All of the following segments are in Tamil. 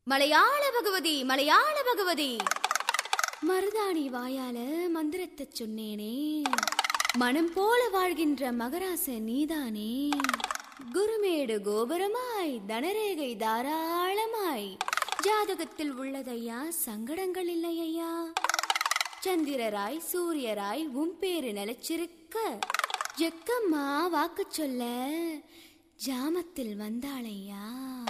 மலையாள பகவதி மலையாள பகவதி மருதாணி வாயால மந்திரத்தை சொன்னேனே மனம் போல வாழ்கின்ற மகராச நீதானே குருமேடு கோபுரமாய் தனரேகை தாராளமாய் ஜாதகத்தில் உள்ளதையா சங்கடங்கள் இல்லையா சந்திரராய் சூரியராய் உன் பேரு நிலைச்சிருக்க ஜக்கம்மா வாக்கு சொல்ல ஜாமத்தில் வந்தாளையா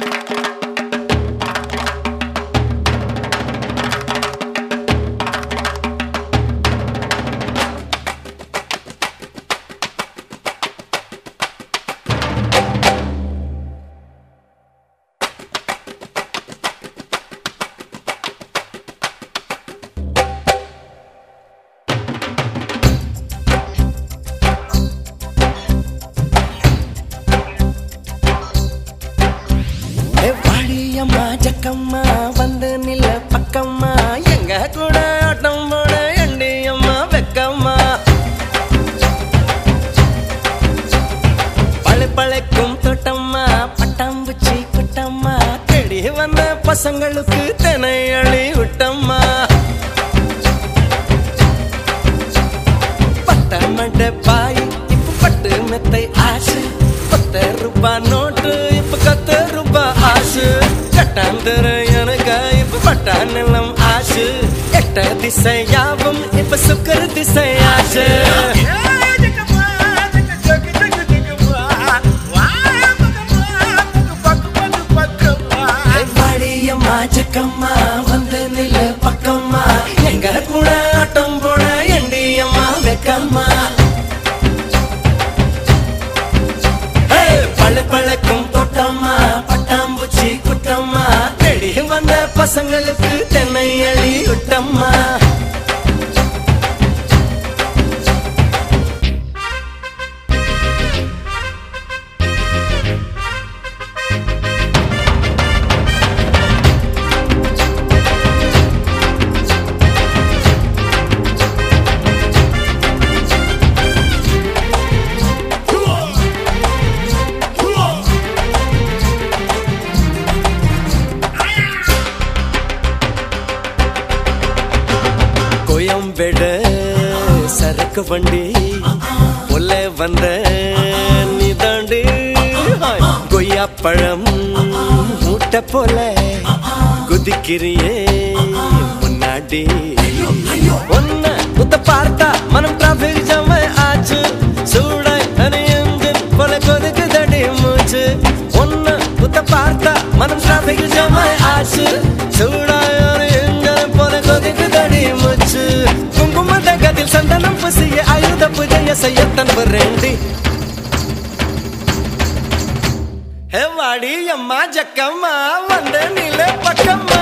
ஏ வாடியம்மா ஜக்கம்மா வந்து நில்ல பக்கம்மா எங்க கூட ஆட்டம் போட எண்டியம்மா வெக்கம்மா பழு பழைக்கும் தோட்டம்மா பட்டாம்பூச்சி குட்டம்மா தேடி வந்த பசங்களுக்கு தினை அழி விட்டம்மா பட்ட மண்ட பாய் இப்ப பட்டு மெத்தை ஆசு பத்து ரூபா நோட்டு இப்ப கத்து ரூபா ஆசு கட்டாந்தர எனக்கு இப்ப பட்டா நிலம் ஆசு எட்ட திசை யாவும் இப்ப சுக்கர திசை ஆசு வாடியம்மா ஜக்கம்மா வந்து நில்லு பக்கம்மா எங்க கூட ஆட்டம் போட எண்டியம்மா வெக்கம்மா ஏய், பளு பழக்கும் தோட்டம்மா பட்டாம்பூச்சி குட்டம்மா தேடி வந்த பசங்களுக்கு தென்னை அழி விட்டம்மா கோயம்பேடு சரக்கு வண்டி உள்ள வந்த நீதாண்டு கொய்யா பழம் மூட்டை போல குதிக்கிறியே முன்னாடி ஒன்ன குத்த பார்த்தா மனம் டிராபிக் ஜாம ஆச்சு சூடாய் அணி என்ஜின் போல கொதிக்கு தடி மூச்சு ஒன்ன குத்த பார்த்தா மனம் டிராபிக் ஜாம ஆச்சு சூடாய் அணி என்ஜின் போல கொதிக்கு தடி மூச்சு குங்கும தகத்தில் சந்தனம் புசிய ஆயுத பூஜைய செய்ய தன்புரேண்டி ஹே வாடி அம்மா ஜக்கம்மா வந்த நில பக்கம்மா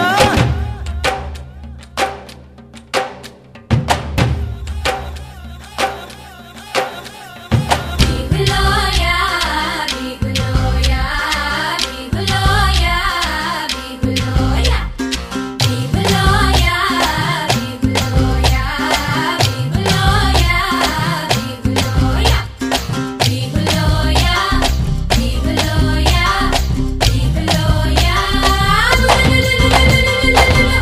Bigloria, Bigloria, Bigloria, Bigloria, Bigloria, Bigloria, Bigloria, Bigloria, Bigloria, Bigloria, Bigloria.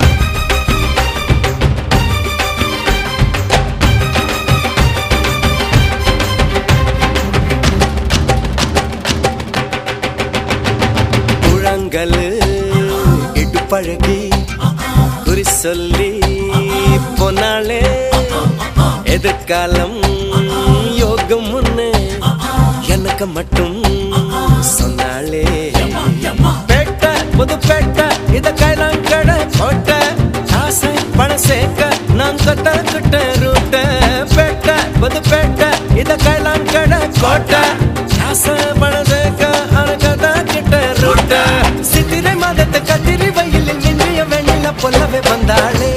முழங்கல் இடுப்பழகி குறி சொல்லி போனாலே எதிர்காலம் யோகம் முன்னு எனக்கு மட்டும் சொன்னாலே பேட்ட புது பேட்ட இத கைலாங்கட கோட்ட ஆசை பணம் சேர்க்க நான் கட்ட கிட்ட ரூட்ட பேட்ட புது பேட்ட இத கைலாங்கட கோட்ட ஆசை பணம் சேர்க்க அனகத கிட்ட ரூட்ட சித்திரை மாதத்து கத்திரி வயலில் நின்றிய வெண்ணில பொல்லவே வந்தாளே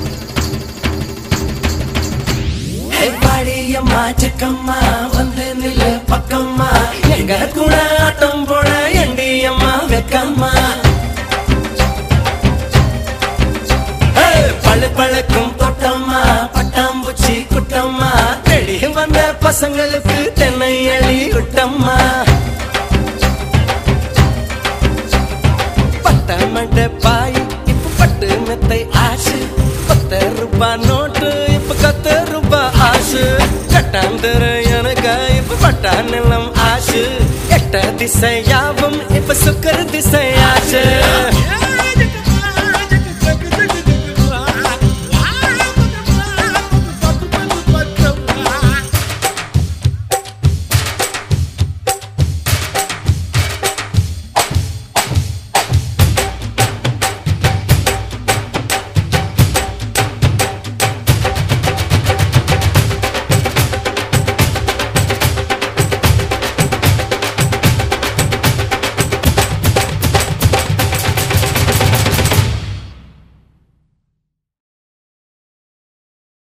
பாடியம்மா சிக்கம்மா வந்து நில்லு பக்கம்மா எங்க கூட ஆட்டம் போட எண்டியம்மா வெக்கம்மா ஏய், பளு பழக்கும் தோட்டம்மா பட்டாம்பூச்சி குட்டம்மா தேடி வந்த பசங்களுக்கு தென்னை அழி விட்டம்மா பட்ட மண்ட பாய் ரூபாய் நோட்டு இப்ப பத்து ரூபாய் ஆசு கட்டாந்தர எனக்கு இப்ப பட்டா நிலம் ஆசு எட்ட திசையாவும் இப்ப சுக்கர திசையாச்சு